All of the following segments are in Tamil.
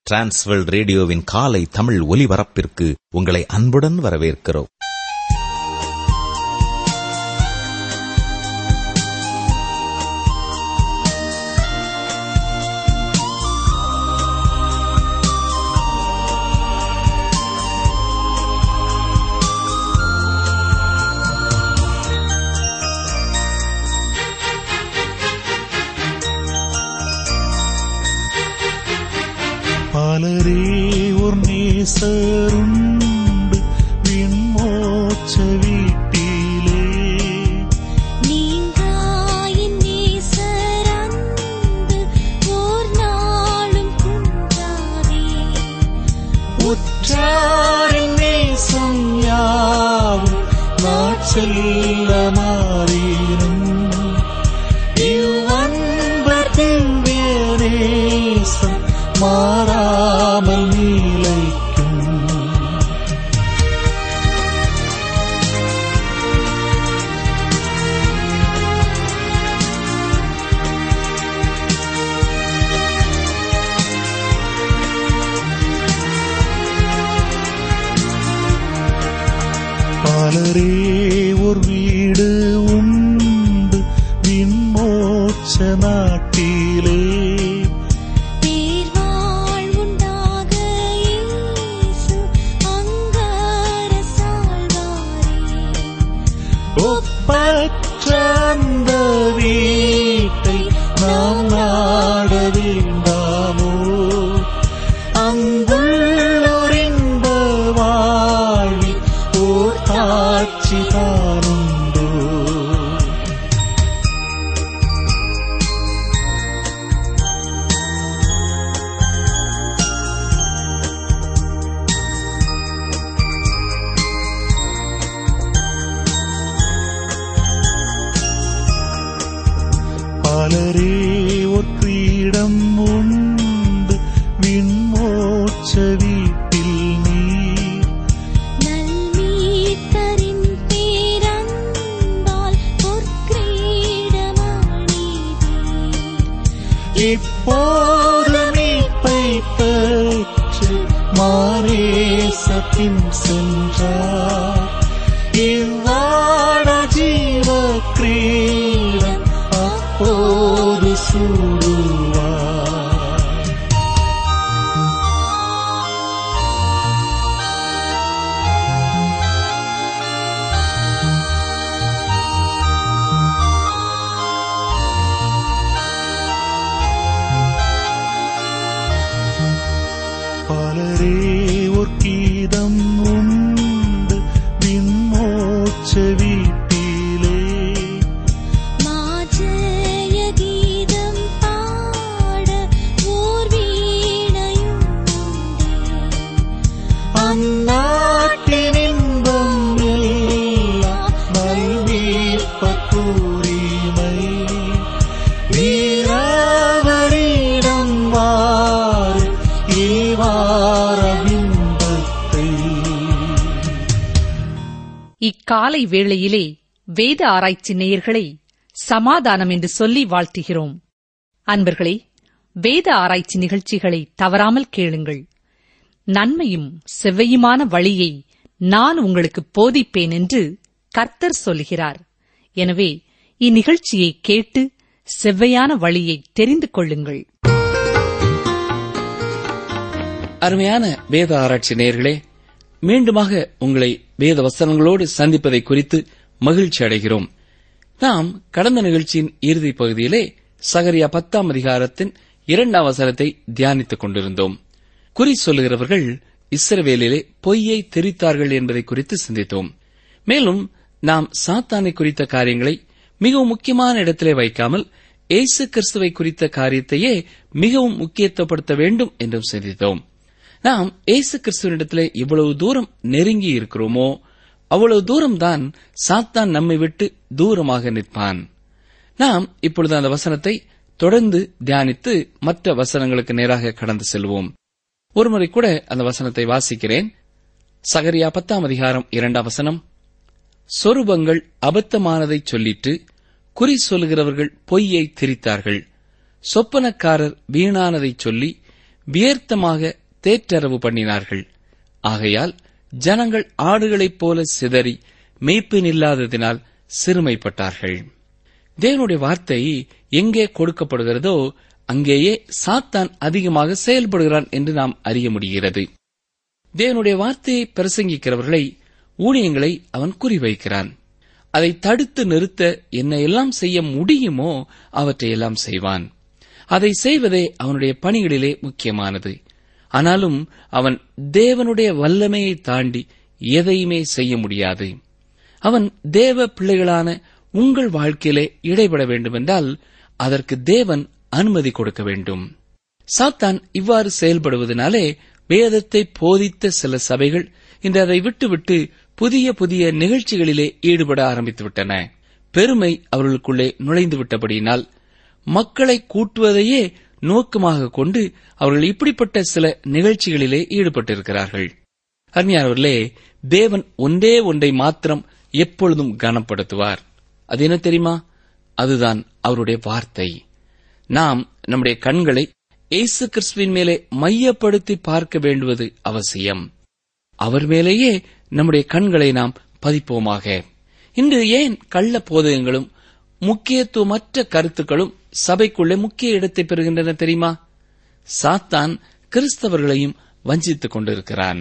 டிரான்ஸ்வர்ல்ட் ரேடியோவின் காலை தமிழ் ஒலிபரப்பிற்கு உங்களை அன்புடன் வரவேற்கிறோம் பலரே ஒரு நேசருண்டு விண்மோட்ச வீட்டிலே நீங்காயின் நேசரன்பு ஓர் நாளும் குன்றாதே. உற்றாரின் நேசம் யாவும் நாட்செல்ல மாறினும் இவ்வன்பர் திவ்ய நேசம் மாறாமல் நீலைக்கும் பலரே ஒரு வீடு உண்டு விண்மோட்ச நாட்டிலே பேர் வாழ்வுண்டாக இயேசு அங்கரசாழ்வாரே. ஒப்பற்ற அந்த வீட்டை நாம் நாட வேண்டாமோ அங்குள்ளோர் இன்ப வாழ்வில் ஓர் காட்சி தானுண்டோ பலரே ஒரு கிரீடம் உண்டு விண்மோட்ச வீட்டில் நீர் நல்மீட்பரின் பேரன்பால் பொற்கிரீடமணிவீர். இப்போது மீட்பை பெற்று மாரேசத்தின் சென்றார் இவ்வாட ஜீவ கிரீடம் அப்போது சூடுவார் பலரே ஒரு கீதம் உண்டு விண்மோட்ச வீட்டிலே மாஜய கீதம் பாட ஓர் வீணையும் உண்டே. அந்நாட்டின் இன்பம் எல்லாம் நல்வீர்ப்பக்கூறிமை வீரவரிடம் வாரு ஈவார பிம்பத்தை இக்காலை வேளையிலே வேத ஆராய்ச்சி நேயர்களை சமாதானம் என்று சொல்லி வாழ்த்துகிறோம் அன்பர்களே வேத ஆராய்ச்சி நிகழ்ச்சிகளை தவறாமல் கேளுங்கள் நன்மையும் செவ்வையுமான வழியை நான் உங்களுக்கு போதிப்பேன் என்று கர்த்தர் சொல்கிறார் எனவே இந்நிகழ்ச்சியை கேட்டு செவ்வையான வழியை தெரிந்து கொள்ளுங்கள் அருமையான வேத ஆராய்ச்சி நேயர்களே மீண்டுமாக உங்களை வேத வசனங்களோடு சந்திப்பதை குறித்து மகிழ்ச்சி அடைகிறோம் நாம் கடந்த நிகழ்ச்சியின் இறுதிப் பகுதியிலே சகரியா பத்தாம் அதிகாரத்தின் இரண்டாம் வசனத்தை தியானித்துக் கொண்டிருந்தோம் குறி சொல்லுகிறவர்கள் இஸ்ரவேலிலே பொய்யை தெரித்தார்கள் என்பதை குறித்து சிந்தித்தோம் மேலும் நாம் சாத்தானை குறித்த காரியங்களை மிகவும் முக்கியமான இடத்திலே வைக்காமல் இயேசு கிறிஸ்துவை குறித்த காரியத்தையே மிகவும் முக்கியத்துவப்படுத்த வேண்டும் என்றும் சிந்தித்தோம் நாம் இயேசு கிறிஸ்துவனிடத்திலே இவ்வளவு தூரம் நெருங்கி இருக்கிறோமோ அவ்வளவு தூரம்தான் சாத்தான் நம்மை விட்டு தூரமாக நிற்பான் நாம் இப்பொழுது அந்த வசனத்தை தொடர்ந்து தியானித்து மற்ற வசனங்களுக்கு நேராக கடந்து செல்வோம் ஒருமுறை கூட அந்த வசனத்தை வாசிக்கிறேன் சகரியா பத்தாம் அதிகாரம் இரண்டாம் வசனம் சொரூபங்கள் அபத்தமானதைச் சொல்லிட்டு குறி சொல்லுகிறவர்கள் பொய்யை திரித்தார்கள் சொப்பனக்காரர் வீணானதைச் சொல்லி வியர்த்தமாக தேற்றரவு பண்ணினார்கள் ஆகையால் ஜனங்கள் ஆடுகளைப் போல சிதறி மெய்ப்பினில்லாததினால் சிறுமைப்பட்டார்கள் தேவனுடைய வார்த்தை எங்கே கொடுக்கப்படுகிறதோ அங்கேயே சாத்தான் அதிகமாக செயல்படுகிறான் என்று நாம் அறிய முடிகிறது தேவனுடைய வார்த்தையை பிரசங்கிக்கிறவர்களை ஊழியங்களை அவன் குறிவைக்கிறான் அதை தடுத்து நிறுத்த என்ன எல்லாம் செய்ய முடியுமோ அவற்றையெல்லாம் செய்வான் அதை செய்வதே அவனுடைய பணிகளிலே முக்கியமானது ஆனாலும் அவன் தேவனுடைய வல்லமையை தாண்டி எதையுமே செய்ய முடியாது அவன் தேவ பிள்ளைகளான உங்கள் வாழ்க்கையிலே இடைபட வேண்டுமென்றால் அதற்கு தேவன் அனுமதி கொடுக்க வேண்டும் சாத்தான் இவ்வாறு செயல்படுவதனாலே வேதத்தை போதித்த சில சபைகள் இன்று அதை விட்டுவிட்டு புதிய புதிய நிகழ்ச்சிகளிலே ஈடுபட ஆரம்பித்துவிட்டன பெருமை அவர்களுக்குள்ளே நுழைந்து விட்டபடியினால் மக்களை கூட்டுவதையே நோக்கமாக கொண்டு அவர்கள் இப்படிப்பட்ட சில நிகழ்ச்சிகளிலே ஈடுபட்டிருக்கிறார்கள் அருமையானவர்களே தேவன் ஒன்றே ஒன்றை மாத்திரம் எப்பொழுதும் கனப்படுத்துவார் அது என்ன தெரியுமா அதுதான் அவருடைய வார்த்தை நாம் நம்முடைய கண்களை இயேசு கிறிஸ்துவின் மேலே மையப்படுத்தி பார்க்க வேண்டுவது அவசியம் அவர் மேலேயே நம்முடைய கண்களை நாம் பதிப்போமாக இன்று ஏன் கள்ள போதகங்களும் முக்கியத்துவமற்ற கருத்துக்களும் சபைக்குள்ளே முக்கிய இடத்தை பெறுகின்றன தெரியுமா சாத்தான் கிறிஸ்தவர்களையும் வஞ்சித்துக் கொண்டிருக்கிறான்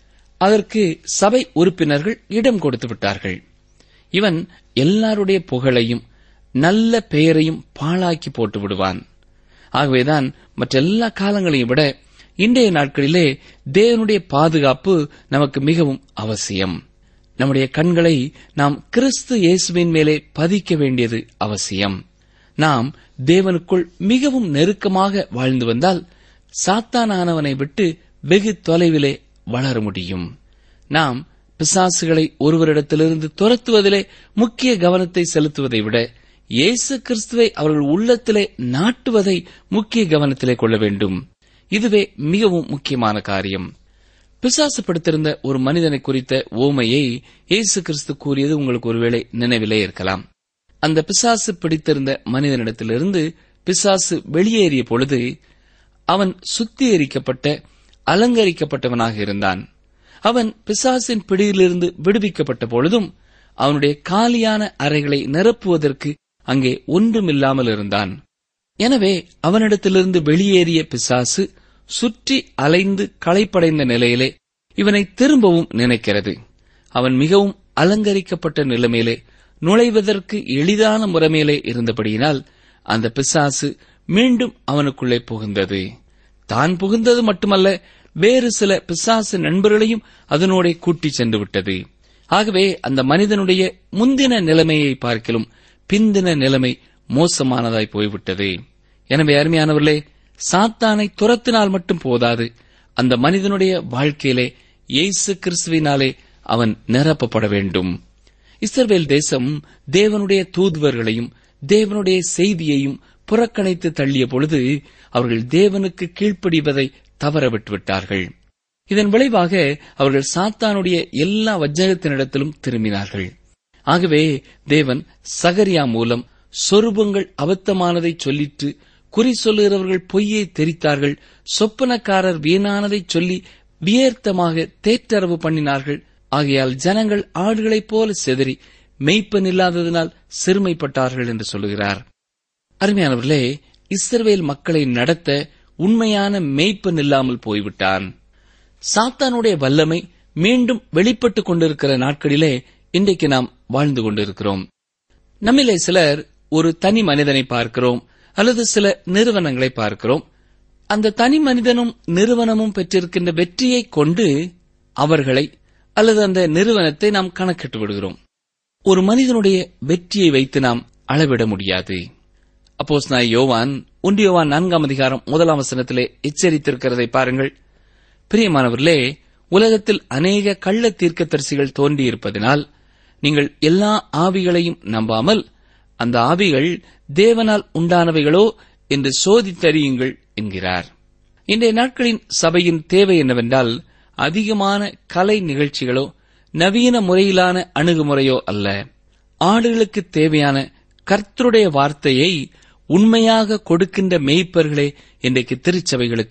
அதற்கு சபை உறுப்பினர்கள் இடம் கொடுத்து விட்டார்கள் இவன் எல்லாருடைய புகழையும் நல்ல பெயரையும் பாழாக்கி போட்டு விடுவான் ஆகவேதான் மற்றெல்லா காலங்களையும் விட இன்றைய நாட்களிலே தேவனுடைய பாதுகாப்பு நமக்கு மிகவும் அவசியம் நம்முடைய கண்களை நாம் கிறிஸ்து இயேசுவின் மேலே பதிக்க வேண்டியது அவசியம் நாம் தேவனுக்குள் மிகவும் நெருக்கமாக வாழ்ந்து வந்தால் சாத்தானானவனை விட்டு வெகு தொலைவிலே வளர முடியும் நாம் பிசாசுகளை ஒருவரிடத்திலிருந்து துரத்துவதிலே முக்கிய கவனத்தை செலுத்துவதை விட இயேசு கிறிஸ்துவை அவர்கள் உள்ளத்திலே நாட்டுவதை முக்கிய கவனத்திலே கொள்ள வேண்டும் இதுவே மிகவும் முக்கியமான காரியம் பிசாசு படுத்திருந்த ஒரு மனிதனை குறித்த ஓமையை இயேசு கிறிஸ்து கூறியது உங்களுக்கு ஒருவேளை நினைவிலே இருக்கலாம் அந்த பிசாசு பிடித்திருந்த மனிதனிடத்திலிருந்து பிசாசு வெளியேறிய பொழுது அவன் சுத்திகரிக்கப்பட்ட அலங்கரிக்கப்பட்டவனாக இருந்தான் அவன் பிசாசின் பிடியிலிருந்து விடுவிக்கப்பட்ட பொழுதும் அவனுடைய காலியான அறைகளை நிரப்புவதற்கு அங்கே ஒன்றுமில்லாமல் இருந்தான் எனவே அவனிடத்திலிருந்து வெளியேறிய பிசாசு சுற்றி அலைந்து களைப்படைந்த நிலையிலே இவனை திரும்பவும் நினைக்கிறது அவன் மிகவும் அலங்கரிக்கப்பட்ட நிலைமையிலே நுழைவதற்கு எளிதான முறைமையிலே இருந்தபடியினால் அந்த பிசாசு மீண்டும் அவனுக்குள்ளே புகுந்தது தான் புகுந்தது மட்டுமல்ல வேறு சில பிசாசு நண்பர்களையும் அதனோட கூட்டிச் சென்று விட்டது ஆகவே அந்த மனிதனுடைய முந்தின நிலைமையை பார்க்கிலும் பிந்தின நிலைமை மோசமானதாய் போய்விட்டது எனவே அருமையானவர்களே சாத்தானை துரத்தினால் மட்டும் போதாது அந்த மனிதனுடைய வாழ்க்கையிலே இயேசு கிறிஸ்துவினாலே அவன் நிரப்பப்பட வேண்டும் இஸ்ரவேல் தேசம் தேவனுடைய தூதுவர்களையும் தேவனுடைய செய்தியையும் புறக்கணித்து தள்ளிய பொழுது அவர்கள் தேவனுக்கு கீழ்ப்படிவதை தவற விட்டுவிட்டார்கள் இதன் விளைவாக அவர்கள் சாத்தானுடைய எல்லா வஞ்சகத்தினிடத்திலும் திரும்பினார்கள் ஆகவே தேவன் சகரியா மூலம் சொரூபங்கள் அபத்தமானதை சொல்லிட்டு குறி சொல்லுகிறவர்கள் பொய்யை தெரித்தார்கள் சொப்பனக்காரர் வீணானதைச் சொல்லி வியர்த்தமாக தேற்றரவு பண்ணினார்கள் ஆகையால் ஜனங்கள் ஆடுகளைப் போல செதறி மெய்ப்பன் இல்லாததினால் சிறுமைப்பட்டார்கள் என்று சொல்லுகிறார் அருமையானவர்களே இஸ்ரவேல் மக்களை நடத்த உண்மையான மெய்ப்பன் இல்லாமல் போய்விட்டான் சாத்தானுடைய வல்லமை மீண்டும் வெளிப்பட்டுக் கொண்டிருக்கிற நாட்களிலே இன்றைக்கு நாம் வாழ்ந்து கொண்டிருக்கிறோம் நம்மிலே சிலர் ஒரு தனி மனிதனை பார்க்கிறோம் அல்லது சில நிறுவனங்களை பார்க்கிறோம் அந்த தனி மனிதனும் நிறுவனமும் பெற்றிருக்கின்ற வெற்றியை கொண்டு அவர்களை அல்லது அந்த நிறுவனத்தை நாம் கணக்கிட்டு விடுகிறோம் ஒரு மனிதனுடைய வெற்றியை வைத்து நாம் அளவிட முடியாது அப்போஸ் நாய் யோவான் ஒன்றியோவான் நான்காம் அதிகாரம் முதலாம் வசனத்திலே எச்சரித்திருக்கிறதை பாருங்கள் பிரியமானவர்களே உலகத்தில் அநேக கள்ள தீர்க்கதரிசிகள் தோன்றியிருப்பதனால் நீங்கள் எல்லா ஆவிகளையும் நம்பாமல் அந்த ஆவிகள் தேவனால் உண்டானவைகளோ என்று சோதித்தறியுங்கள் என்கிறார் இன்றைய நாட்களின் சபையின் தேவை என்னவென்றால் அதிகமான கலை நிகழ்ச்சிகளோ நவீன முறையிலான அணுகுமுறையோ அல்ல ஆடுகளுக்கு தேவையான கர்த்தருடைய வார்த்தையை உண்மையாக கொடுக்கின்ற மேய்ப்பர்களே இன்றைக்கு திருச்சபைகளுக்கு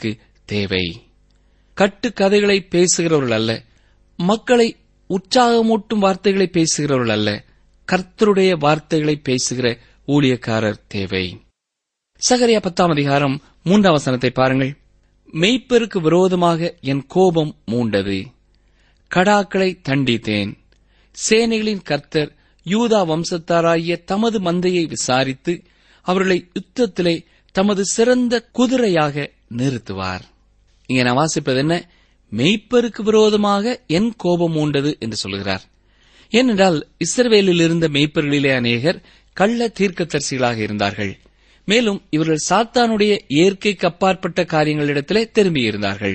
தேவை கட்டுக்கதைகளை பேசுகிறவர்கள் அல்ல மக்களை உற்சாகமூட்டும் வார்த்தைகளை பேசுகிறவர்கள் அல்ல கர்த்தருடைய வார்த்தைகளை பேசுகிற ஊழியக்காரர் தேவை சகரியா பத்தாம் அதிகாரம் மூன்றாம் வசனத்தை பாருங்கள் மெய்ப்பெருக்கு விரோதமாக என் கோபம் மூண்டது கடாக்களை தண்டித்தேன் சேனைகளின் கர்த்தர் யூதா வம்சத்தாராகிய தமது மந்தையை விசாரித்து அவர்களை யுத்தத்திலே தமது சிறந்த குதிரையாக நிறுத்துவார் இங்கே நான் வாசிப்பது என்ன மெய்ப்பருக்கு விரோதமாக என் கோபம் மூண்டது என்று சொல்கிறார் ஏனென்றால் இஸ்ரவேலில் இருந்த மெய்ப்பர்களிலே அநேகர் கள்ள தீர்க்கதரிசிகளாக இருந்தார்கள் மேலும் இவர்கள் சாத்தானுடைய இயற்கைக்கு அப்பாற்பட்ட காரியங்களிடத்திலே திரும்பியிருந்தார்கள்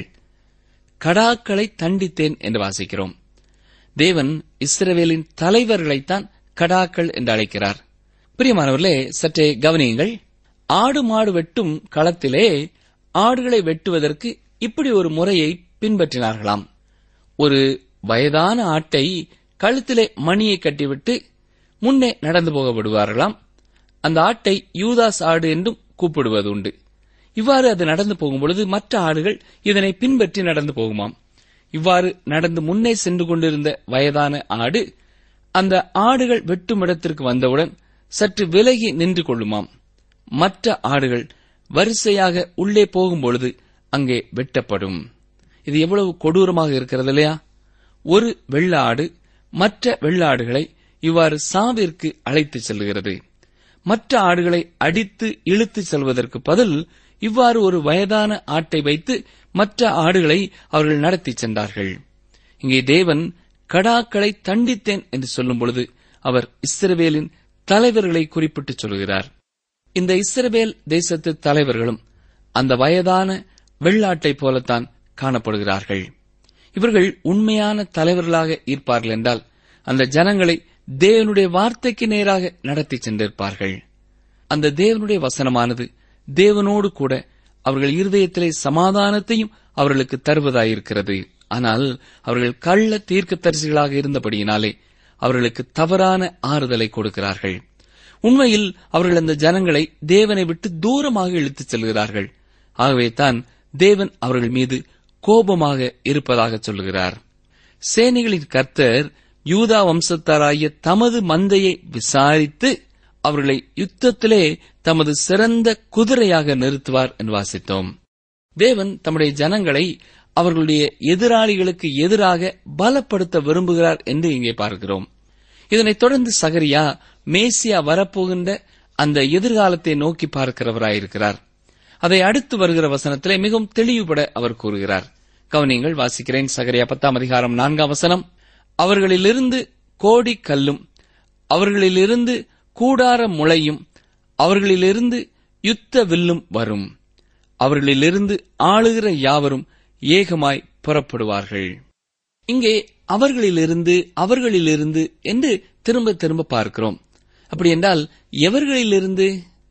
கடாக்களை தண்டித்தேன் என்று வாசிக்கிறோம் தேவன் இஸ்ரவேலின் தலைவர்களைத்தான் கடாக்கள் என்று அழைக்கிறார் பிரியமானவர்களே சற்றே கவனியுங்கள் ஆடு மாடு வெட்டும் களத்திலே ஆடுகளை வெட்டுவதற்கு இப்படி ஒரு முறையை பின்பற்றினார்களாம் ஒரு வயதான ஆட்டை கழுத்திலே மணியை கட்டிவிட்டு முன்னே நடந்து போக விடுவார்களாம் அந்த ஆட்டை யூதாஸ் ஆடு என்றும் கூப்பிடுவது உண்டு இவ்வாறு அது நடந்து போகும்பொழுது மற்ற ஆடுகள் இதனை பின்பற்றி நடந்து போகுமாம் இவ்வாறு நடந்து முன்னே சென்று கொண்டிருந்த வயதான ஆடு அந்த ஆடுகள் வெட்டும் இடத்திற்கு வந்தவுடன் சற்று விலகி நின்று கொள்ளுமாம் மற்ற ஆடுகள் வரிசையாக உள்ளே போகும்பொழுது அங்கே வெட்டப்படும் இது எவ்வளவு கொடூரமாக இருக்கிறது இல்லையா ஒரு வெள்ள ஆடு மற்ற வெள்ளாடுகளை இவ்வாறு சாவிற்கு அழைத்துச் செல்கிறது மற்ற ஆடுகளை அடித்து இழுத்துச் செல்வதற்கு பதில் இவ்வாறு ஒரு வயதான ஆட்டை வைத்து மற்ற ஆடுகளை அவர்கள் நடத்திச் சென்றார்கள் இங்கே தேவன் கடாக்களை தண்டித்தேன் என்று சொல்லும் பொழுது அவர் இஸ்ரவேலின் தலைவர்களை குறிப்பிட்டு சொல்கிறார் இந்த இஸ்ரவேல் தேசத்து தலைவர்களும் அந்த வயதான வெள்ளாட்டைப் போலத்தான் காணப்படுகிறார்கள் இவர்கள் உண்மையான தலைவர்களாக இருப்பார்கள் என்றால் அந்த ஜனங்களை தேவனுடைய வார்த்தைக்கு நேராக நடத்தி சென்றிருப்பார்கள் அந்த தேவனுடைய வசனமானது தேவனோடு கூட அவர்கள் இருதயத்திலே சமாதானத்தையும் அவர்களுக்கு தருவதாயிருக்கிறது ஆனால் அவர்கள் கள்ள தீர்க்கதரிசிகளாக இருந்தபடியினாலே அவர்களுக்கு தவறான ஆறுதலை கொடுக்கிறார்கள் உண்மையில் அவர்கள் அந்த ஜனங்களை தேவனை விட்டு தூரமாக இழுத்துச் செல்கிறார்கள் ஆகவே தான் தேவன் அவர்கள் மீது கோபமாக இருப்பதாக சொல்லுகிறார் சேனைகளின் கர்த்தர் யூதா வம்சத்தாராகிய தமது மந்தையை விசாரித்து அவர்களை யுத்தத்திலே தமது சிறந்த குதிரையாக நிறுத்துவார் என்று வாசித்தோம் தேவன் தம்முடைய ஜனங்களை அவர்களுடைய எதிராளிகளுக்கு எதிராக பலப்படுத்த விரும்புகிறார் என்று இங்கே பார்க்கிறோம் இதனைத் தொடர்ந்து சகரியா மேசியா வரப்போகின்ற அந்த எதிர்காலத்தை நோக்கி பார்க்கிறவராயிருக்கிறார் அதை அடுத்து வருகிற வசனத்திலே மிகவும் தெளிவுபட அவர் கூறுகிறார் கவனியங்கள் வாசிக்கிறேன் சகரியா பத்தாம் அதிகாரம் நான்காம் வசனம் அவர்களிலிருந்து கோடி கல்லும் அவர்களிலிருந்து கூடார முளையும் அவர்களிலிருந்து யுத்த வில்லும் வரும் அவர்களிலிருந்து ஆளுகிற யாவரும் ஏகமாய் புறப்படுவார்கள் இங்கே அவர்களிலிருந்து அவர்களிலிருந்து என்று திரும்ப திரும்ப பார்க்கிறோம் அப்படி என்றால் எவர்களிலிருந்து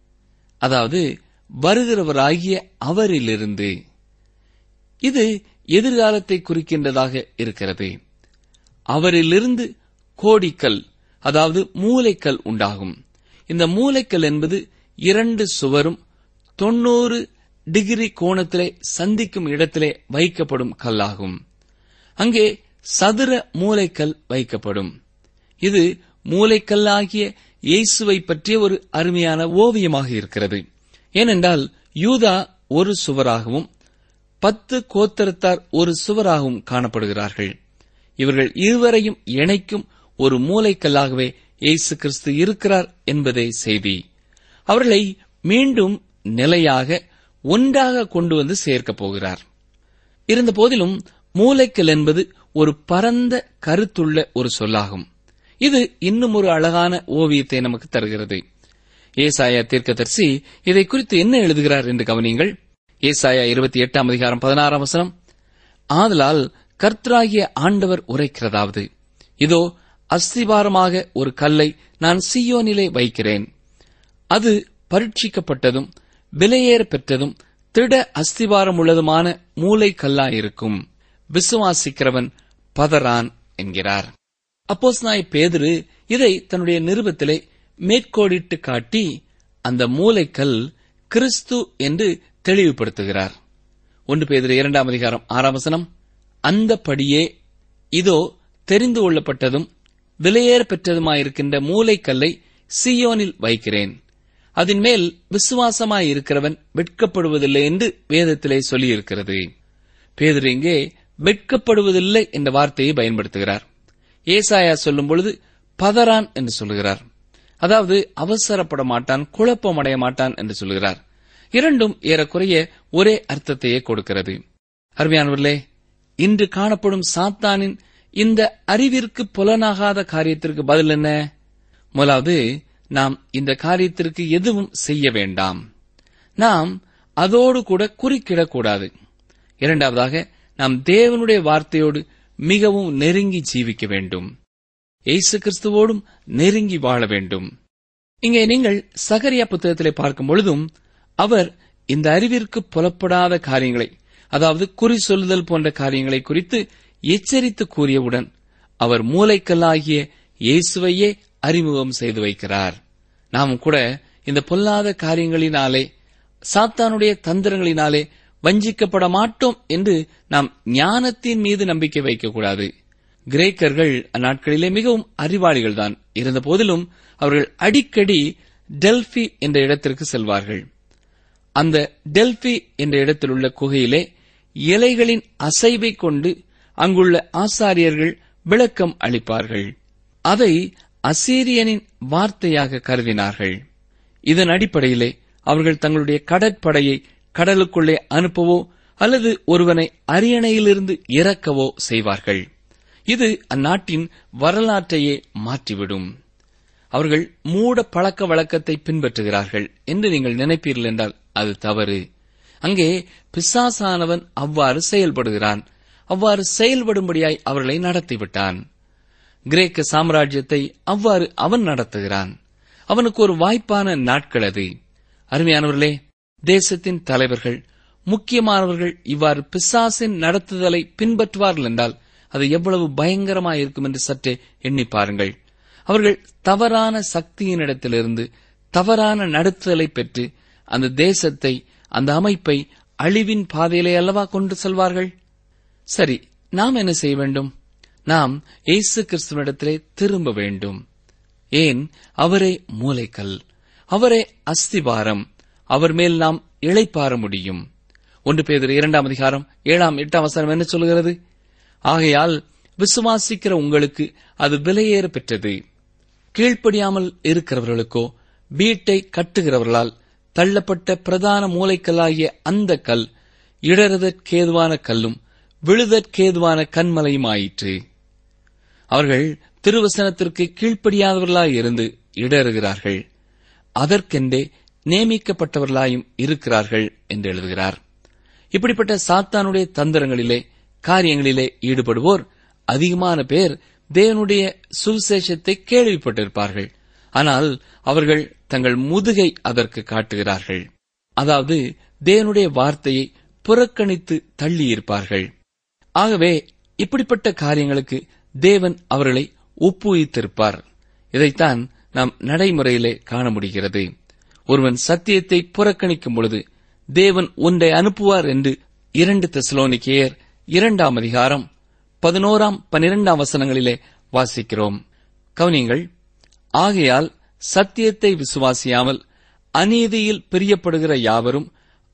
அதாவது வருகிறவராகிய அவரிலிருந்து இது எதிர்காலத்தை குறிக்கின்றதாக இருக்கிறது அவரிலிருந்து கோடிக்கல் அதாவது மூலைக்கல் உண்டாகும் இந்த மூலைக்கல் என்பது இரண்டு சுவரும் தொண்ணூறு டிகிரி கோணத்திலே சந்திக்கும் இடத்திலே வைக்கப்படும் கல்லாகும் அங்கே சதுர மூலைக்கல் வைக்கப்படும் இது மூலைக்கல்லாகிய இயேசுவை பற்றிய ஒரு அருமையான ஓவியமாக இருக்கிறது ஏனென்றால் யூதா ஒரு சுவராகவும் பத்து கோத்தரத்தார் ஒரு சுவராகவும் காணப்படுகிறார்கள் இவர்கள் இருவரையும் இணைக்கும் ஒரு மூலைக்கல்லாகவே இயேசு கிறிஸ்து இருக்கிறார் என்பதே செய்தி அவர்களை மீண்டும் நிலையாக ஒன்றாக கொண்டு வந்து சேர்க்கப் போகிறார் இருந்த போதிலும் மூலைக்கல் என்பது ஒரு பரந்த கருத்துள்ள ஒரு சொல்லாகும் இது இன்னும் ஒரு அழகான ஓவியத்தை நமக்கு தருகிறது ஏசாயா தீர்க்கதரிசி இதை குறித்து என்ன எழுதுகிறார் என்று கவனியுங்கள் ஏசாயா இருபத்தி எட்டாம் அதிகாரம் பதினாறாம் வசனம் ஆதலால் கர்த்தராகிய ஆண்டவர் உரைக்கிறதாவது இதோ அஸ்திபாரமாக ஒரு கல்லை நான் சியோனிலே வைக்கிறேன் அது பரீட்சிக்கப்பட்டதும் விலையேற பெற்றதும் திட அஸ்திபாரம் உள்ளதுமான மூளை கல்லாயிருக்கும் விசுவாசிக்கிறவன் பதறான் என்கிறார் அப்போஸ்நாய் பேதுரு இதை தன்னுடைய நிருபத்திலே மேற்கோடிட்டு காட்டி அந்த மூலைக்கல் கிறிஸ்து என்று தெளிவுபடுத்துகிறார் ஒன்று பேதிரு இரண்டாம் அதிகாரம் ஆறாம் வசனம் அந்தப்படியே இதோ தெரிந்து கொள்ளப்பட்டதும் விலையேற பெற்றதுமாயிருக்கின்ற மூலைக்கல்லை சீயோனில் வைக்கிறேன் அதன் மேல் விசுவாசமாயிருக்கிறவன் வெட்கப்படுவதில்லை என்று வேதத்திலே சொல்லியிருக்கிறது பேதுரு இங்கே வெட்கப்படுவதில்லை என்ற வார்த்தையை பயன்படுத்துகிறார் ஏசாயா சொல்லும் பொழுது பதறான் என்று சொல்லுகிறார் அதாவது அவசரப்பட மாட்டான் குழப்பம் அடைய மாட்டான் என்று சொல்லுகிறார் இரண்டும் ஏறக்குறைய ஒரே அர்த்தத்தையே கொடுக்கிறது அருமையானவர்களே இன்று காணப்படும் சாத்தானின் இந்த அறிவிற்கு புலனாகாத காரியத்திற்கு பதில் என்ன முதலாவது நாம் இந்த காரியத்திற்கு எதுவும் செய்ய வேண்டாம் நாம் அதோடு கூட குறுக்கிடக்கூடாது இரண்டாவதாக நாம் தேவனுடைய வார்த்தையோடு மிகவும் நெருங்கி ஜீவிக்க வேண்டும் இயேசு கிறிஸ்துவோடும் நெருங்கி வாழ வேண்டும் இங்கே நீங்கள் சகரியா புத்தகத்திலே பார்க்கும் பொழுதும் அவர் இந்த அறிவிற்கு புலப்படாத காரியங்களை அதாவது குறி சொல்லுதல் போன்ற காரியங்களை குறித்து எச்சரித்து கூறியவுடன் அவர் மூளைக்கல்லாகிய இயேசுவையே அறிமுகம் செய்து வைக்கிறார் நாம் கூட இந்த பொல்லாத காரியங்களினாலே சாத்தானுடைய தந்திரங்களினாலே வஞ்சிக்கப்பட மாட்டோம் என்று நாம் ஞானத்தின் மீது நம்பிக்கை வைக்கக்கூடாது கிரேக்கர்கள் அந்நாட்களிலே மிகவும் அறிவாளிகள்தான் இருந்த போதிலும் அவர்கள் அடிக்கடி டெல்பி என்ற இடத்திற்கு செல்வார்கள் அந்த டெல்பி என்ற இடத்தில் உள்ள குகையிலே இலைகளின் அசைவை கொண்டு அங்குள்ள ஆசாரியர்கள் விளக்கம் அளிப்பார்கள் அதை அசீரியனின் வார்த்தையாக கருதினார்கள் இதன் அடிப்படையிலே அவர்கள் தங்களுடைய கடற்படையை கடலுக்குள்ளே அனுப்பவோ அல்லது ஒருவனை அரியணையிலிருந்து இறக்கவோ செய்வார்கள் இது அந்நாட்டின் வரலாற்றையே மாற்றிவிடும் அவர்கள் மூட பழக்க வழக்கத்தை பின்பற்றுகிறார்கள் என்று நீங்கள் நினைப்பீர்கள் என்றால் அது தவறு அங்கே பிசாசானவன் அவ்வாறு செயல்படுகிறான் அவ்வாறு செயல்படும்படியாய் அவர்களை நடத்திவிட்டான் கிரேக்க சாம்ராஜ்யத்தை அவ்வாறு அவன் நடத்துகிறான் அவனுக்கு ஒரு வாய்ப்பான நாட்கள் அது அருமையானவர்களே தேசத்தின் தலைவர்கள் முக்கியமானவர்கள் இவ்வாறு பிசாசின் நடத்துதலை பின்பற்றுவார்கள் என்றால் அது எவ்வளவு பயங்கரமாயிருக்கும் என்று சற்றே எண்ணி பாருங்கள் அவர்கள் தவறான சக்தியினிடத்திலிருந்து தவறான நடத்துதலை பெற்று அந்த தேசத்தை அந்த அமைப்பை அழிவின் பாதையிலே அல்லவா கொண்டு செல்வார்கள் சரி நாம் என்ன செய்ய வேண்டும் நாம் இயேசு கிறிஸ்துவனிடத்திலே திரும்ப வேண்டும் ஏன் அவரே மூலைக்கல் அவரே அஸ்திபாரம் அவர் மேல் நாம் இளைப்பாற முடியும் ஒன்று பேதர் இரண்டாம் அதிகாரம் ஏழாம் எட்டாம் வசனம் என்ன சொல்கிறது ஆகையால் விசுவாசிக்கிற உங்களுக்கு அது விலையேற பெற்றது கீழ்ப்படியாமல் இருக்கிறவர்களுக்கோ வீட்டை கட்டுகிறவர்களால் தள்ளப்பட்ட பிரதான மூலைக்கல்லாகிய அந்த கல் இடறுதற்கேதுவான கல்லும் விழுதற்கேதுவான கண்மலையும் ஆயிற்று அவர்கள் திருவசனத்திற்கு கீழ்ப்படியாதவர்களாய் இருந்து இடறுகிறார்கள் அதற்கென்றே நியமிக்கப்பட்டவர்களாயும் இருக்கிறார்கள் என்று எழுதுகிறார் இப்படிப்பட்ட சாத்தானுடைய தந்திரங்களிலே காரியங்களிலே ஈடுபடுவோர் அதிகமான பேர் தேவனுடைய சுவிசேஷத்தை கேள்விப்பட்டிருப்பார்கள் ஆனால் அவர்கள் தங்கள் முதுகை அதற்கு காட்டுகிறார்கள் அதாவது தேவனுடைய வார்த்தையை புறக்கணித்து தள்ளியிருப்பார்கள் ஆகவே இப்படிப்பட்ட காரியங்களுக்கு தேவன் அவர்களை ஒப்புவித்திருப்பார் இதைத்தான் நாம் நடைமுறையிலே காண முடிகிறது ஒருவன் சத்தியத்தை புறக்கணிக்கும் பொழுது தேவன் ஒன்றை அனுப்புவார் என்று இரண்டு தெசலோனிக்கேயர் இரண்டாம் அதிகாரம் பதினோராம் பனிரெண்டாம் வசனங்களிலே வாசிக்கிறோம் கவனிங்கள் ஆகையால் சத்தியத்தை விசுவாசியாமல் அநீதியில் பிரியப்படுகிற யாவரும்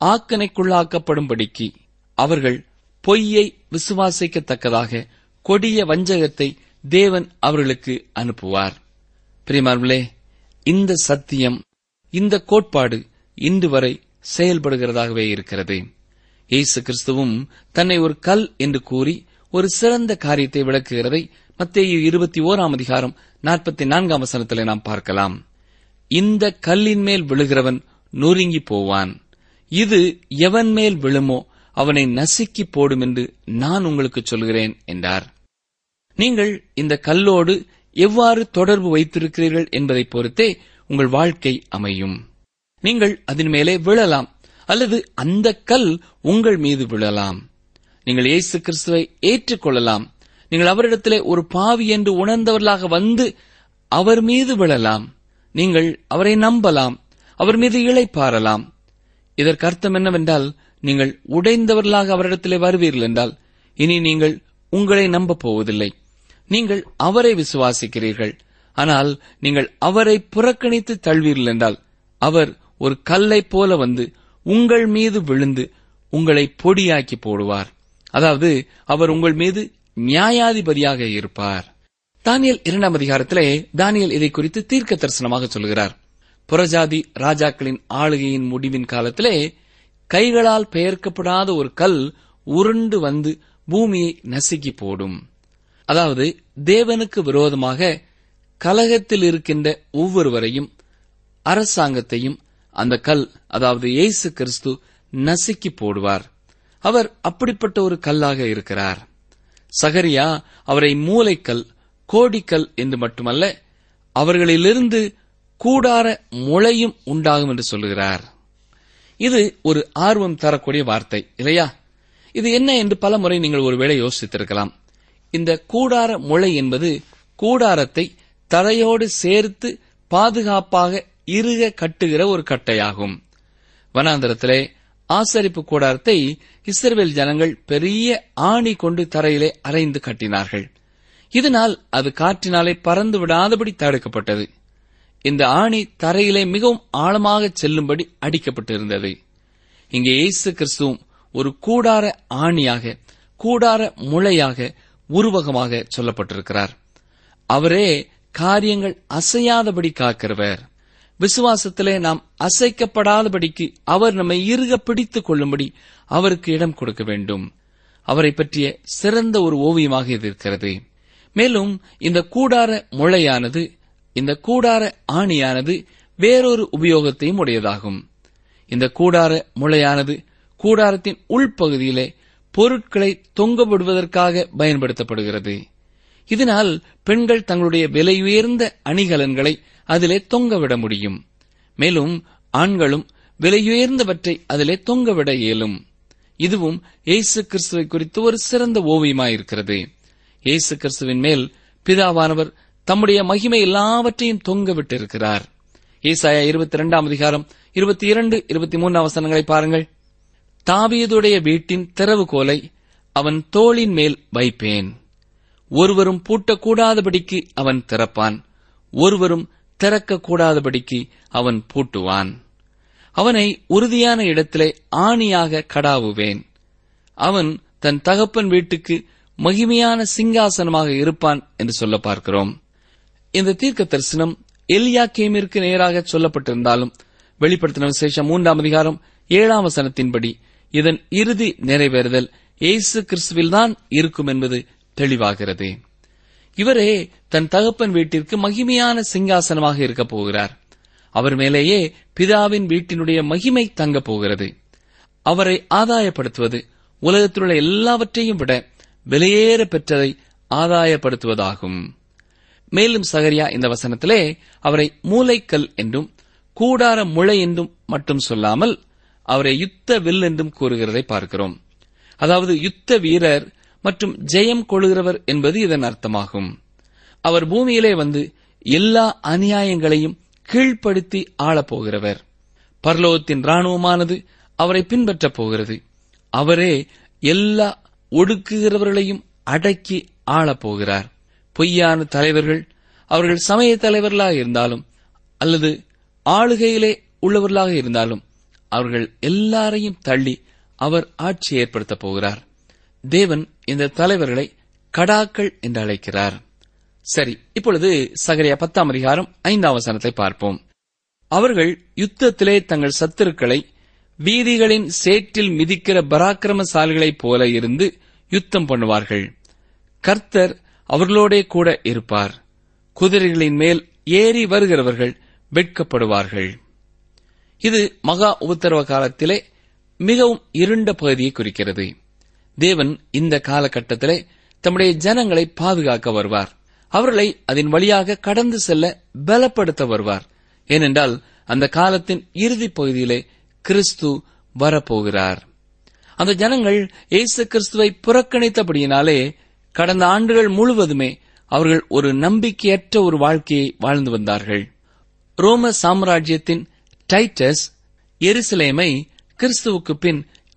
ஆக்கனைக்குள்ளாக்கப்படும்படிக்கு அவர்கள் பொய்யை விசுவாசிக்கத்தக்கதாக கொடிய வஞ்சகத்தை தேவன் அவர்களுக்கு அனுப்புவார் பிரிமார்களே இந்த சத்தியம் இந்த கோட்பாடு இன்று வரை செயல்படுகிறதாகவே இருக்கிறது இயேசு கிறிஸ்துவும் தன்னை ஒரு கல் என்று கூறி ஒரு சிறந்த காரியத்தை விளக்குகிறதை மத்தேயு இருபத்தி ஓராம் அதிகாரம் நாற்பத்தி நான்காம் வசனத்திலே நாம் பார்க்கலாம் இந்த கல்லின் மேல் விழுகிறவன் நொறுங்கி போவான் இது எவன் மேல் விழுமோ அவனை நசுக்கி போடும் என்று நான் உங்களுக்கு சொல்கிறேன் என்றார் நீங்கள் இந்த கல்லோடு எவ்வாறு தொடர்பு வைத்திருக்கிறீர்கள் என்பதை பொறுத்தே உங்கள் வாழ்க்கை அமையும் நீங்கள் அதன் மேலே விழலாம் அல்லது அந்த கல் உங்கள் மீது விழலாம் நீங்கள் இயேசு கிறிஸ்துவை ஏற்றுக்கொள்ளலாம் நீங்கள் அவரிடத்திலே ஒரு பாவி என்று உணர்ந்தவர்களாக வந்து அவர் மீது விழலாம் நீங்கள் அவரை நம்பலாம் அவர் மீது இளைப்பாறலாம் இதற்கு அர்த்தம் என்னவென்றால் நீங்கள் உடைந்தவர்களாக அவரிடத்திலே வருவீர்கள் என்றால் இனி நீங்கள் உங்களை நம்பப் போவதில்லை நீங்கள் அவரை விசுவாசிக்கிறீர்கள் ஆனால் நீங்கள் அவரை புறக்கணித்து தள்வீர்கள் என்றால் அவர் ஒரு கல்லைப் போல வந்து உங்கள் மீது விழுந்து உங்களை பொடியாக்கி போடுவார் அதாவது அவர் உங்கள் மீது நியாயாதிபதியாக இருப்பார் தானியல் இரண்டாம் அதிகாரத்திலே தானியல் இதை குறித்து தீர்க்க தரிசனமாக சொல்கிறார் புறஜாதி ராஜாக்களின் ஆளுகையின் முடிவின் காலத்திலே கைகளால் பெயர்க்கப்படாத ஒரு கல் உருண்டு வந்து பூமியை நசுக்கி போடும் அதாவது தேவனுக்கு விரோதமாக கலகத்தில் இருக்கின்ற ஒவ்வொருவரையும் அரசாங்கத்தையும் அந்த கல் அதாவது இயேசு கிறிஸ்து நசுக்கி போடுவார் அவர் அப்படிப்பட்ட ஒரு கல்லாக இருக்கிறார் சகரியா அவரை மூலைக்கல் கோடிக்கல் என்று மட்டுமல்ல அவர்களிலிருந்து கூடார முளையும் உண்டாகும் என்று சொல்லுகிறார் இது ஒரு ஆர்வம் தரக்கூடிய வார்த்தை இல்லையா இது என்ன என்று பல முறை நீங்கள் ஒருவேளை யோசித்திருக்கலாம் இந்த கூடார முளை என்பது கூடாரத்தை தரையோடு சேர்த்து பாதுகாப்பாக இறுக கட்டுகிற ஒரு கட்டையாகும் வனாந்தரத்திலே ஆசரிப்பு கூடாரத்தை இஸ்ரவேல் ஜனங்கள் பெரிய ஆணி கொண்டு தரையிலே அரைந்து கட்டினார்கள் இதனால் அது காற்றினாலே பறந்து விடாதபடி தடுக்கப்பட்டது இந்த ஆணி தரையிலே மிகவும் ஆழமாக செல்லும்படி அடிக்கப்பட்டிருந்தது இங்கே இயேசு கிறிஸ்துவும் ஒரு கூடார ஆணியாக கூடார முளையாக உருவகமாக சொல்லப்பட்டிருக்கிறார் அவரே காரியங்கள் அசையாதபடி காக்கிறவர் விசுவாசத்திலே நாம் அசைக்கப்படாதபடிக்கு அவர் நம்மை இறுக பிடித்துக் கொள்ளும்படி அவருக்கு இடம் கொடுக்க வேண்டும் அவரை பற்றிய சிறந்த ஒரு ஓவியமாக இது இருக்கிறது மேலும் இந்த கூடார முளையானது இந்த கூடார ஆணியானது வேறொரு உபயோகத்தையும் உடையதாகும் இந்த கூடார முளையானது கூடாரத்தின் உள்பகுதியிலே பொருட்களை தொங்கவிடுவதற்காக பயன்படுத்தப்படுகிறது இதனால் பெண்கள் தங்களுடைய விலையுயர்ந்த அணிகலன்களை அதிலே தொங்கவிட முடியும் மேலும் ஆண்களும் விலையுயர்ந்தவற்றை அதிலே தொங்கவிட இயலும் இதுவும் இயேசு கிறிஸ்துவை குறித்து ஒரு சிறந்த ஓவியமாயிருக்கிறது இயேசு கிறிஸ்துவின் மேல் பிதாவானவர் தம்முடைய மகிமை எல்லாவற்றையும் தொங்கவிட்டிருக்கிறார் ஏசாயா இருபத்தி இரண்டாம் அதிகாரம் இருபத்தி இரண்டு இருபத்தி மூன்று வசனங்களை பாருங்கள் தாவீதுடைய வீட்டின் திறவுகோலை அவன் தோளின் மேல் வைப்பேன் ஒருவரும் பூட்டக்கூடாதபடிக்கு அவன் திறப்பான் ஒருவரும் திறக்கக்கூடாதபடிக்கு அவன் பூட்டுவான் அவனை உறுதியான இடத்திலே ஆணியாக கடாவுவேன் அவன் தன் தகப்பன் வீட்டுக்கு மகிமையான சிங்காசனமாக இருப்பான் என்று சொல்ல பார்க்கிறோம் இந்த தீர்க்க தரிசனம் எலியாக்கேமிற்கு நேராக சொல்லப்பட்டிருந்தாலும் வெளிப்படுத்தின விசேஷம் மூன்றாம் அதிகாரம் ஏழாம் வசனத்தின்படி இதன் இறுதி நிறைவேறுதல் இயேசு கிறிஸ்துவில்தான் இருக்கும் என்பது தெளிவாகிறது இவரே தன் தகப்பன் வீட்டிற்கு மகிமையான சிங்காசனமாக இருக்கப் போகிறார் அவர் மேலேயே பிதாவின் வீட்டினுடைய மகிமை தங்கப் போகிறது அவரை ஆதாயப்படுத்துவது உலகத்திலுள்ள எல்லாவற்றையும் விட விலையேற பெற்றதை ஆதாயப்படுத்துவதாகும் மேலும் சகரியா இந்த வசனத்திலே அவரை மூலைக்கல் என்றும் கூடார முளை என்றும் மட்டும் சொல்லாமல் அவரை யுத்த வில் என்றும் கூறுகிறதை பார்க்கிறோம் அதாவது யுத்த வீரர் மற்றும் ஜெயம் கொள்கிறவர் என்பது இதன் அர்த்தமாகும் அவர் பூமியிலே வந்து எல்லா அநியாயங்களையும் கீழ்ப்படுத்தி ஆளப்போகிறவர் பரலோகத்தின் ராணுவமானது அவரை பின்பற்றப் போகிறது அவரே எல்லா ஒடுக்குகிறவர்களையும் அடக்கி ஆளப்போகிறார் பொய்யான தலைவர்கள் அவர்கள் சமய தலைவர்களாக இருந்தாலும் அல்லது ஆளுகையிலே உள்ளவர்களாக இருந்தாலும் அவர்கள் எல்லாரையும் தள்ளி அவர் ஆட்சி ஏற்படுத்தப் போகிறார் தேவன் இந்த தலைவர்களை கடாக்கள் என்று அழைக்கிறார் சரி இப்பொழுது சகரியா பத்தாம் அதிகாரம் ஐந்தாம் வசனத்தை பார்ப்போம் அவர்கள் யுத்தத்திலே தங்கள் சத்துருக்களை வீதிகளின் சேற்றில் மிதிக்கிற பராக்கிரமசாலிகளைப் போல இருந்து யுத்தம் பண்ணுவார்கள் கர்த்தர் அவர்களோடே கூட இருப்பார் குதிரைகளின் மேல் ஏறி வருகிறவர்கள் வெட்கப்படுவார்கள் இது மகா உபத்திரவ காலத்திலே மிகவும் இருண்ட பகுதியை குறிக்கிறது தேவன் இந்த காலகட்டத்திலே தம்முடைய ஜனங்களை பாதுகாக்க வருவார் அவர்களை அதன் வழியாக கடந்து செல்ல பலப்படுத்த வருவார் ஏனென்றால் அந்த காலத்தின் இறுதிப் பகுதியிலே கிறிஸ்து வரப்போகிறார் அந்த ஜனங்கள் இயேசு கிறிஸ்துவை புறக்கணித்தபடியினாலே கடந்த ஆண்டுகள் முழுவதுமே அவர்கள் ஒரு நம்பிக்கையற்ற ஒரு வாழ்க்கையை வாழ்ந்து வந்தார்கள் ரோம சாம்ராஜ்யத்தின் டைட்டஸ் எருசலேமை கிறிஸ்துவுக்கு பின்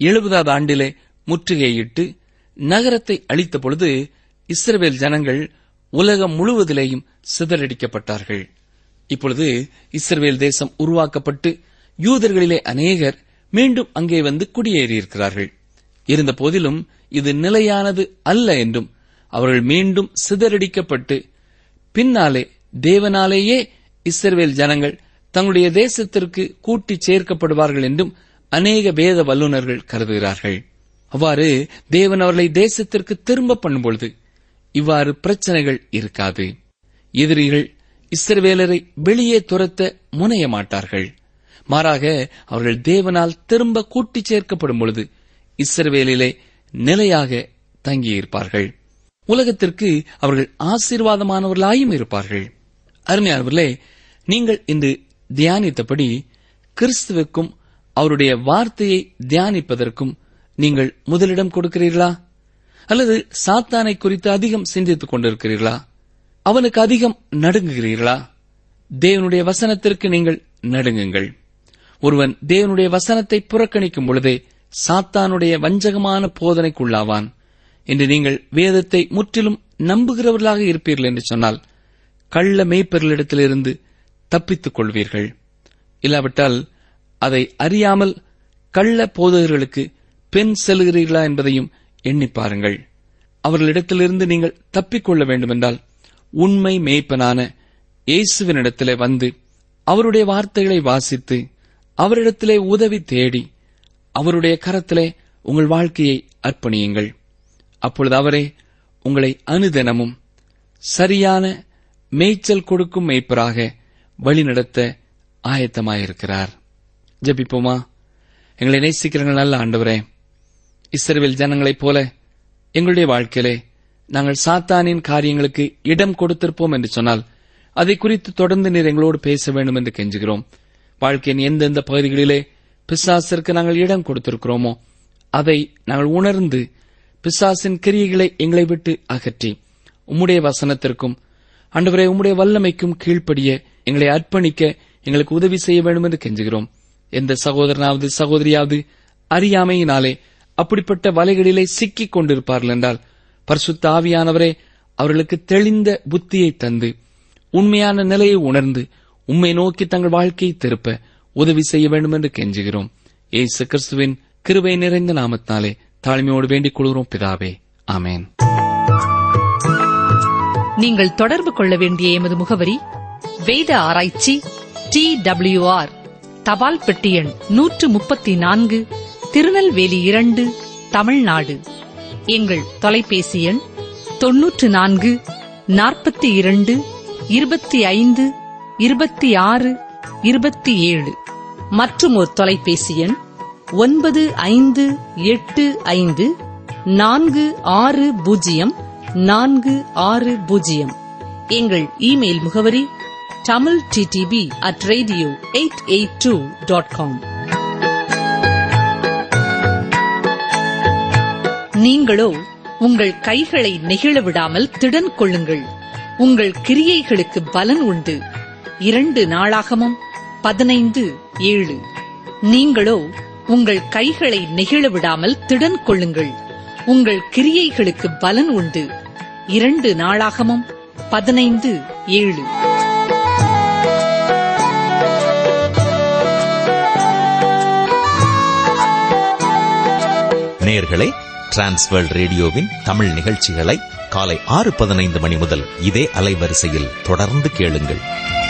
எழுபதாவது ஆண்டிலே முற்றுகையிட்டு நகரத்தை அழித்த பொழுது இஸ்ரவேல் ஜனங்கள் உலகம் முழுவதிலேயும் சிதறடிக்கப்பட்டார்கள் இப்பொழுது இஸ்ரவேல் தேசம் உருவாக்கப்பட்டு யூதர்களிலே அநேகர் மீண்டும் அங்கே வந்து குடியேறியிருக்கிறார்கள் இருந்த போதிலும் இது நிலையானது அல்ல என்றும் அவர்கள் மீண்டும் சிதறடிக்கப்பட்டு பின்னாலே தேவனாலேயே இஸ்ரவேல் ஜனங்கள் தங்களுடைய தேசத்திற்கு கூட்டிச் சேர்க்கப்படுவார்கள் என்றும் அநேக வேத வல்லுநர்கள் கருதுகிறார்கள் அவ்வாறு தேவன் அவர்களை தேசத்திற்கு திரும்ப பண்ணும்பொழுது இவ்வாறு பிரச்சனைகள் இருக்காது எதிரிகள் இஸ்ரவேலரை வெளியே துரத்த முனைய மாட்டார்கள் மாறாக அவர்கள் தேவனால் திரும்ப கூட்டிச் சேர்க்கப்படும் பொழுது இஸ்ரவேலிலே நிலையாக தங்கியிருப்பார்கள் உலகத்திற்கு அவர்கள் ஆசீர்வாதமானவர்களாயும் இருப்பார்கள் அருமையானவர்களே நீங்கள் இன்று தியானித்தபடி கிறிஸ்துவுக்கும் அவருடைய வார்த்தையை தியானிப்பதற்கும் நீங்கள் முதலிடம் கொடுக்கிறீர்களா அல்லது சாத்தானை குறித்து அதிகம் சிந்தித்துக் கொண்டிருக்கிறீர்களா அவனுக்கு அதிகம் நடுங்குகிறீர்களா தேவனுடைய வசனத்திற்கு நீங்கள் நடுங்குங்கள் ஒருவன் தேவனுடைய வசனத்தை புறக்கணிக்கும் பொழுதே சாத்தானுடைய வஞ்சகமான போதனைக்குள்ளாவான் என்று நீங்கள் வேதத்தை முற்றிலும் நம்புகிறவர்களாக இருப்பீர்கள் என்று சொன்னால் கள்ள மெய்ப்பெருளிடத்திலிருந்து தப்பித்துக் கொள்வீர்கள் இல்லாவிட்டால் அதை அறியாமல் கள்ள போதகர்களுக்கு பெண் செல்கிறீர்களா என்பதையும் எண்ணிப் பாருங்கள் அவர்களிடத்திலிருந்து நீங்கள் தப்பிக்கொள்ள வேண்டுமென்றால் உண்மை மேய்ப்பனான இயேசுவினிடத்திலே வந்து அவருடைய வார்த்தைகளை வாசித்து அவரிடத்திலே உதவி தேடி அவருடைய கரத்திலே உங்கள் வாழ்க்கையை அர்ப்பணியுங்கள் அப்பொழுது அவரே உங்களை அனுதினமும் சரியான மேய்ச்சல் கொடுக்கும் மேய்ப்பராக வழிநடத்த ஆயத்தமாயிருக்கிறார் ஜெபிப்போமா எங்களை நேசிக்கிறங்கள் நல்ல ஆண்டவரே இஸ்ரவேல் ஜனங்களைப் போல எங்களுடைய வாழ்க்கையிலே நாங்கள் சாத்தானின் காரியங்களுக்கு இடம் கொடுத்திருப்போம் என்று சொன்னால் அதை குறித்து தொடர்ந்து நீர் எங்களோடு பேச வேண்டும் என்று கெஞ்சுகிறோம் வாழ்க்கையின் எந்தெந்த பகுதிகளிலே பிசாசிற்கு நாங்கள் இடம் கொடுத்திருக்கிறோமோ அதை நாங்கள் உணர்ந்து பிசாசின் கிரியைகளை எங்களை விட்டு அகற்றி உம்முடைய வசனத்திற்கும் ஆண்டவரே உம்முடைய வல்லமைக்கும் கீழ்ப்படிய எங்களை அர்ப்பணிக்க எங்களுக்கு உதவி செய்ய வேண்டும் என்று கெஞ்சுகிறோம் எந்த சகோதரனாவது சகோதரியாவது அறியாமையினாலே அப்படிப்பட்ட வலைகளிலே சிக்கிக் கொண்டிருப்பார்கள் என்றால் பரிசுத்த ஆவியானவரே அவர்களுக்கு தெளிந்த புத்தியை தந்து உண்மையான நிலையை உணர்ந்து உம்மை நோக்கி தங்கள் வாழ்க்கையை திருப்ப உதவி செய்ய வேண்டும் என்று கெஞ்சுகிறோம் ஏசு கிறிஸ்துவின் கிருபை நிறைந்த நாமத்தினாலே தாழ்மையோடு வேண்டிக் கொள்கிறோம் பிதாவே ஆமேன் நீங்கள் தொடர்பு கொள்ள வேண்டிய எமது முகவரி வேத ஆராய்ச்சி டி ஆர் தபால் பெட்டி எண் நூற்று முப்பத்தி நான்கு திருநெல்வேலி இரண்டு தமிழ்நாடு எங்கள் தொலைபேசி எண் தொன்னூற்று நான்கு நாற்பத்தி இரண்டு இருபத்தி ஐந்து இருபத்தி ஆறு இருபத்தி ஏழு மற்றும் ஒரு தொலைபேசி எண் ஒன்பது ஐந்து எட்டு ஐந்து நான்கு ஆறு பூஜ்ஜியம் நான்கு ஆறு பூஜ்ஜியம் எங்கள் இமெயில் முகவரி Tamil DTP at radio eight eight two dot com நீங்களோ உங்கள் கைகளை நெகிழ விடாமல் திடன் கொள்ளுங்கள் உங்கள் கிரியைகளுக்கு பலன் உண்டு இரண்டு நாளாகமும் பதினைந்து ஏழு நீங்களோ உங்கள் கைகளை நெகிழ விடாமல் திடன் கொள்ளுங்கள் உங்கள் கிரியைகளுக்கு பலன் உண்டு இரண்டு நாளாகமும் பதினைந்து ஏழு நேயர்களே டிரான்ஸ்வேர்ல்ட் ரேடியோவின் தமிழ் நிகழ்ச்சிகளை காலை ஆறு பதினைந்து மணி முதல் இதே அலைவரிசையில் தொடர்ந்து கேளுங்கள்